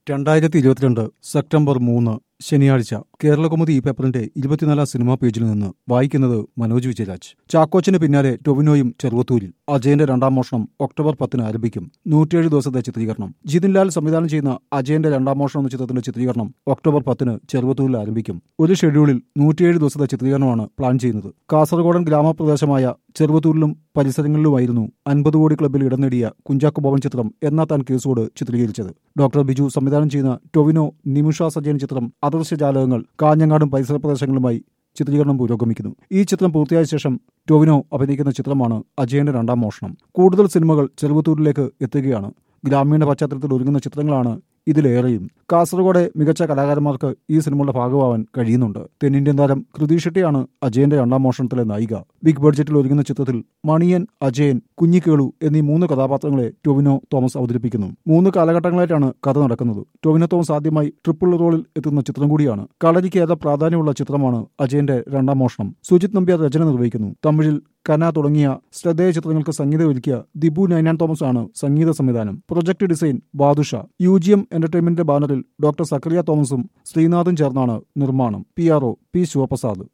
രണ്ടായിരത്തി ഇരുപത്തിരണ്ട് സെപ്റ്റംബർ മൂന്ന് ശനിയാഴ്ച കേരളകൗമുദി ഈ പേപ്പറിന്റെ ഇരുപത്തിനാലാം സിനിമാ പേജിൽ നിന്ന് വായിക്കുന്നത് മനോജ് വിജയരാജ് ചാക്കോച്ചിന് പിന്നാലെ ടൊവിനോയും ചെറുവത്തൂരിൽ അജയന്റെ രണ്ടാം മോഷണം ഒക്ടോബർ പത്തിന് ആരംഭിക്കും നൂറ്റിയേഴ് ദിവസത്തെ ചിത്രീകരണം ജിതിൻ ലാൽ സംവിധാനം ചെയ്യുന്ന അജയന്റെ രണ്ടാം മോഷണം എന്ന ചിത്രത്തിന്റെ ചിത്രീകരണം ഒക്ടോബർ പത്തിന് ചെറുവത്തൂരിൽ ആരംഭിക്കും ഒരു ഷെഡ്യൂളിൽ നൂറ്റിയേഴ് ദിവസത്തെ ചിത്രീകരണമാണ് പ്ലാൻ ചെയ്യുന്നത് കാസർഗോഡൻ ഗ്രാമപ്രദേശമായ ചെറുവത്തൂരിലും പരിസരങ്ങളിലുമായിരുന്നു അൻപത് കോടി ക്ലബിൽ ഇടം നേടിയ കുഞ്ചാക്കോ ഭവൻ ചിത്രം എന്നാ താൻ കേസോട് ചിത്രീകരിച്ചത് ഡോക്ടർ ബിജു സംവിധാനം ചെയ്യുന്ന ടൊവിനോ നിമിഷ സജയൻ ചിത്രം അദൃശ്യജാലകങ്ങൾ കാഞ്ഞങ്ങാടും പരിസര പ്രദേശങ്ങളുമായി ചിത്രീകരണം പുരോഗമിക്കുന്നു ഈ ചിത്രം പൂർത്തിയായ ശേഷം ടൊവിനോ അഭിനയിക്കുന്ന ചിത്രമാണ് അജയന്റെ രണ്ടാം മോഷണം കൂടുതൽ സിനിമകൾ ചെറുവത്തൂരിലേക്ക് എത്തുകയാണ് ഗ്രാമീണ പശ്ചാത്തലത്തിൽ ഒരുങ്ങുന്ന ചിത്രങ്ങളാണ് ഇതിലേറെയും കാസർഗോഡ് മികച്ച കലാകാരന്മാർക്ക് ഈ സിനിമയുടെ ഭാഗമാവാൻ കഴിയുന്നുണ്ട് തെന്നിന്ത്യൻ താരം കൃതി ഷെട്ടിയാണ് അജയന്റെ രണ്ടാം മോഷണത്തിലെ നായിക ബിഗ് ബഡ്ജറ്റിൽ ഒരുങ്ങുന്ന ചിത്രത്തിൽ മണിയൻ അജയൻ കുഞ്ഞിക്കേളു എന്നീ മൂന്ന് കഥാപാത്രങ്ങളെ ടൊവിനോ തോമസ് അവതരിപ്പിക്കുന്നു മൂന്ന് കാലഘട്ടങ്ങളായിട്ടാണ് കഥ നടക്കുന്നത് ടൊവിനോ തോമസ് ആദ്യമായി ട്രിപ്പിൾ റോളിൽ എത്തുന്ന ചിത്രം കൂടിയാണ് കളരിക്ക് ഏറെ പ്രാധാന്യമുള്ള ചിത്രമാണ് അജയന്റെ രണ്ടാം മോഷണം സുജിത് നമ്പ്യാർ രചന നിർവഹിക്കുന്നു തമിഴിൽ കന തുടങ്ങിയ ശ്രദ്ധേയ ചിത്രങ്ങൾക്ക് സംഗീതം ഒരുക്കിയ ദിബു നൈനാൻ തോമസ് ആണ് സംഗീത സംവിധാനം project design Badusha U G M എന്റർടൈൻമെന്റിന്റെ ബാനറിൽ ഡോക്ടർ സക്കറിയ തോമസും ശ്രീനാഥും ചേർന്നാണ് നിർമ്മാണം P R O P Sivaprasad